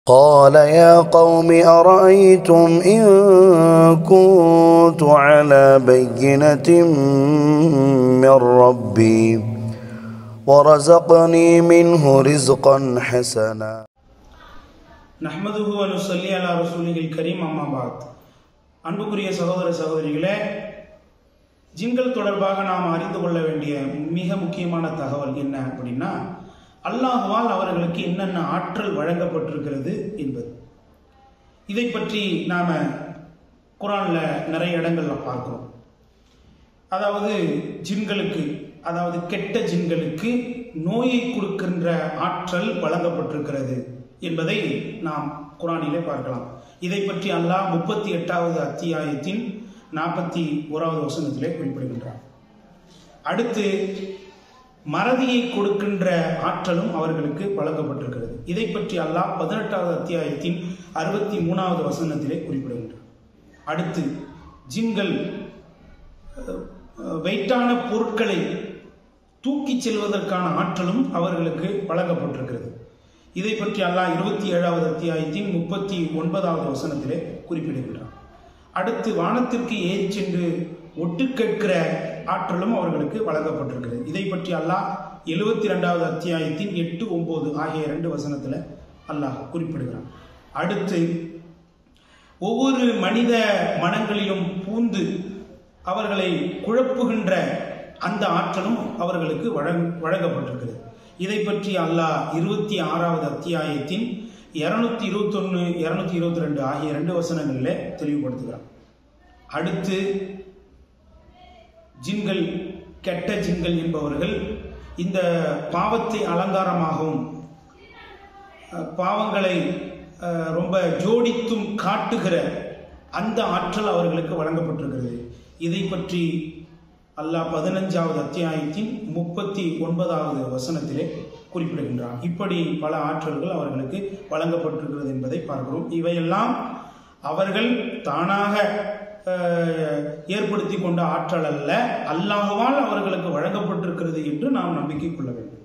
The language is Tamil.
قال يا قوم أرأيتم إن كنت على بينة من ربي ورزقني منه رزقا حسنا நஹ்மதுஹு அனு சொல்லி அலா ரசூலிகள் கரீம் அம்மாபாத் அன்புக்குரிய சகோதர சகோதரிகளே ஜின்கள் தொடர்பாக நாம் அறிந்து கொள்ள வேண்டிய மிக முக்கியமான தகவல் என்ன அப்படின்னா அல்லாஹுவால் அவர்களுக்கு என்னென்ன ஆற்றல் வழங்கப்பட்டிருக்கிறது என்பது இதை பற்றி நாம குரான்ல நிறைய இடங்கள்ல பார்க்கிறோம் அதாவது ஜின்களுக்கு அதாவது கெட்ட ஜின்களுக்கு நோயை கொடுக்கின்ற ஆற்றல் வழங்கப்பட்டிருக்கிறது என்பதை நாம் குரானிலே பார்க்கலாம் இதை பற்றி அல்லாஹ் முப்பத்தி எட்டாவது அத்தியாயத்தின் நாற்பத்தி ஓராவது வசனத்திலே குறிப்பிடுகின்றார் அடுத்து மறதியை கொடுக்கின்ற ஆற்றலும் அவர்களுக்கு வழங்கப்பட்டிருக்கிறது இதை பற்றி அல்லாஹ் பதினெட்டாவது அத்தியாயத்தின் அறுபத்தி மூணாவது வசனத்திலே குறிப்பிடுகின்றார் அடுத்து ஜின்கள் வெயிட்டான பொருட்களை தூக்கிச் செல்வதற்கான ஆற்றலும் அவர்களுக்கு வழங்கப்பட்டிருக்கிறது இதை பற்றி அல்லாஹ் இருபத்தி ஏழாவது அத்தியாயத்தின் முப்பத்தி ஒன்பதாவது வசனத்திலே குறிப்பிடுகின்றார் அடுத்து வானத்திற்கு ஏறி சென்று ஒட்டு கேட்கிற ஆற்றலும் அவர்களுக்கு வழங்கப்பட்டிருக்கிறது இதை பற்றி அல்லாஹ் எழுபத்தி ரெண்டாவது அத்தியாயத்தின் எட்டு ஒன்பது ஆகிய இரண்டு வசனத்தில் அல்லாஹ் குறிப்பிடுகிறான் அடுத்து ஒவ்வொரு மனித மனங்களிலும் பூந்து அவர்களை குழப்புகின்ற அந்த ஆற்றலும் அவர்களுக்கு வழங் வழங்கப்பட்டிருக்கிறது இதை பற்றி அல்லாஹ் இருபத்தி ஆறாவது அத்தியாயத்தின் இருநூத்தி இருபத்தொன்னு இருநூத்தி இருபத்தி ரெண்டு ஆகிய ரெண்டு வசனங்களில் தெளிவுபடுத்துகிறார் அடுத்து ஜின்கள் கெட்ட ஜின்கள் என்பவர்கள் இந்த பாவத்தை அலங்காரமாகவும் பாவங்களை ரொம்ப ஜோடித்தும் காட்டுகிற அந்த ஆற்றல் அவர்களுக்கு வழங்கப்பட்டிருக்கிறது இதை பற்றி அல்லாஹ் பதினஞ்சாவது அத்தியாயத்தின் முப்பத்தி ஒன்பதாவது வசனத்திலே குறிப்பிடுகின்றார் இப்படி பல ஆற்றல்கள் அவர்களுக்கு வழங்கப்பட்டிருக்கிறது என்பதை பார்க்கிறோம் இவையெல்லாம் அவர்கள் தானாக ஏற்படுத்தி கொண்ட ஆற்றல் அல்ல அல்லாஹுவால் அவர்களுக்கு வழங்கப்பட்டிருக்கிறது என்று நாம் நம்பிக்கை கொள்ள வேண்டும்